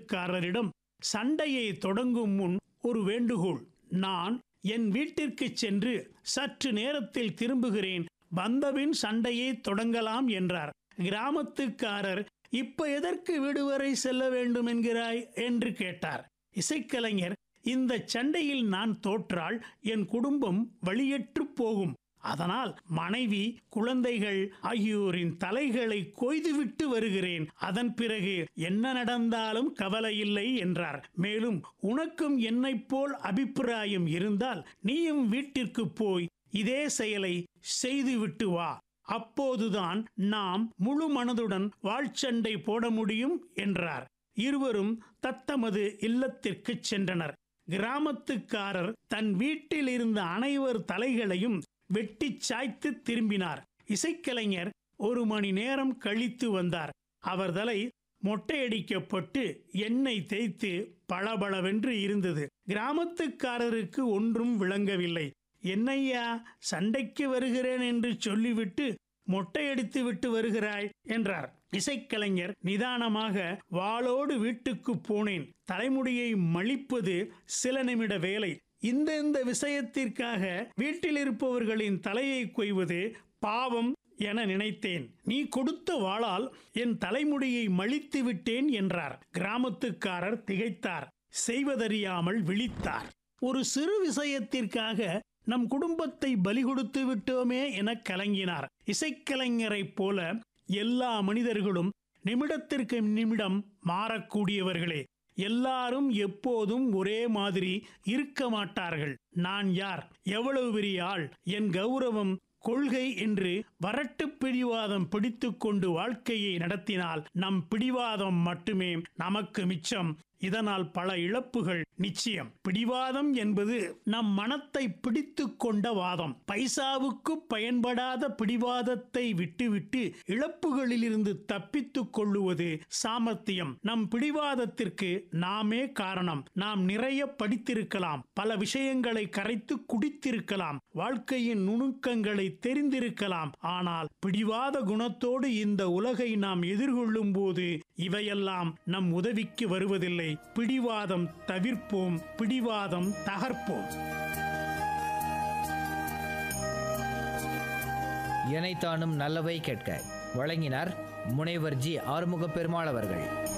கிராமத்துக்காரரிடம் சண்டையை தொடங்கும் முன் ஒரு வேண்டுகோள் நான் என் வீட்டிற்கு சென்று சற்று நேரத்தில் திரும்புகிறேன் வந்தபின் சண்டையை தொடங்கலாம் என்றார் கிராமத்துக்காரர் இப்ப எதற்கு வீடு வரை செல்ல வேண்டும் என்கிறாய் என்று கேட்டார் இசைக்கலைஞர் இந்த சண்டையில் நான் தோற்றால் என் குடும்பம் வழியற்று போகும் அதனால் மனைவி குழந்தைகள் ஆகியோரின் தலைகளை கொய்துவிட்டு வருகிறேன் அதன் பிறகு என்ன நடந்தாலும் கவலையில்லை என்றார் மேலும் உனக்கும் என்னைப் போல் அபிப்பிராயம் இருந்தால் நீயும் வீட்டிற்கு போய் இதே செயலை செய்துவிட்டு வா அப்போதுதான் நாம் முழு மனதுடன் வாழ்ச்சண்டை போட முடியும் என்றார் இருவரும் தத்தமது இல்லத்திற்குச் சென்றனர் கிராமத்துக்காரர் தன் வீட்டில் இருந்த அனைவர் தலைகளையும் வெட்டி சாய்த்து திரும்பினார் இசைக்கலைஞர் ஒரு மணி நேரம் கழித்து வந்தார் அவர் தலை மொட்டையடிக்கப்பட்டு எண்ணெய் தேய்த்து பளபளவென்று இருந்தது கிராமத்துக்காரருக்கு ஒன்றும் விளங்கவில்லை என்னையா சண்டைக்கு வருகிறேன் என்று சொல்லிவிட்டு மொட்டையடித்து விட்டு வருகிறாய் என்றார் இசைக்கலைஞர் நிதானமாக வாளோடு வீட்டுக்கு போனேன் தலைமுடியை மழிப்பது சில நிமிட வேலை இந்த இந்த விஷயத்திற்காக வீட்டில் இருப்பவர்களின் தலையை கொய்வது பாவம் என நினைத்தேன் நீ கொடுத்த வாளால் என் தலைமுடியை மழித்து விட்டேன் என்றார் கிராமத்துக்காரர் திகைத்தார் செய்வதறியாமல் விழித்தார் ஒரு சிறு விஷயத்திற்காக நம் குடும்பத்தை பலி கொடுத்து விட்டோமே என கலங்கினார் இசைக்கலைஞரைப் போல எல்லா மனிதர்களும் நிமிடத்திற்கு நிமிடம் மாறக்கூடியவர்களே எல்லாரும் எப்போதும் ஒரே மாதிரி இருக்க மாட்டார்கள் நான் யார் எவ்வளவு பெரிய ஆள் என் கௌரவம் கொள்கை என்று வரட்டு பிடிவாதம் பிடித்துக்கொண்டு வாழ்க்கையை நடத்தினால் நம் பிடிவாதம் மட்டுமே நமக்கு மிச்சம் இதனால் பல இழப்புகள் நிச்சயம் பிடிவாதம் என்பது நம் மனத்தை பிடித்து கொண்ட வாதம் பைசாவுக்கு பயன்படாத பிடிவாதத்தை விட்டுவிட்டு இழப்புகளிலிருந்து தப்பித்துக் கொள்ளுவது சாமர்த்தியம் நம் பிடிவாதத்திற்கு நாமே காரணம் நாம் நிறைய படித்திருக்கலாம் பல விஷயங்களை கரைத்து குடித்திருக்கலாம் வாழ்க்கையின் நுணுக்கங்களை தெரிந்திருக்கலாம் ஆனால் பிடிவாத குணத்தோடு இந்த உலகை நாம் எதிர்கொள்ளும் போது இவையெல்லாம் நம் உதவிக்கு வருவதில்லை பிடிவாதம் தவிர்ப்போம் பிடிவாதம் தகர்ப்போம் இணைத்தானும் நல்லவை கேட்க வழங்கினார் முனைவர் ஜி ஆறுமுக பெருமாள் அவர்கள்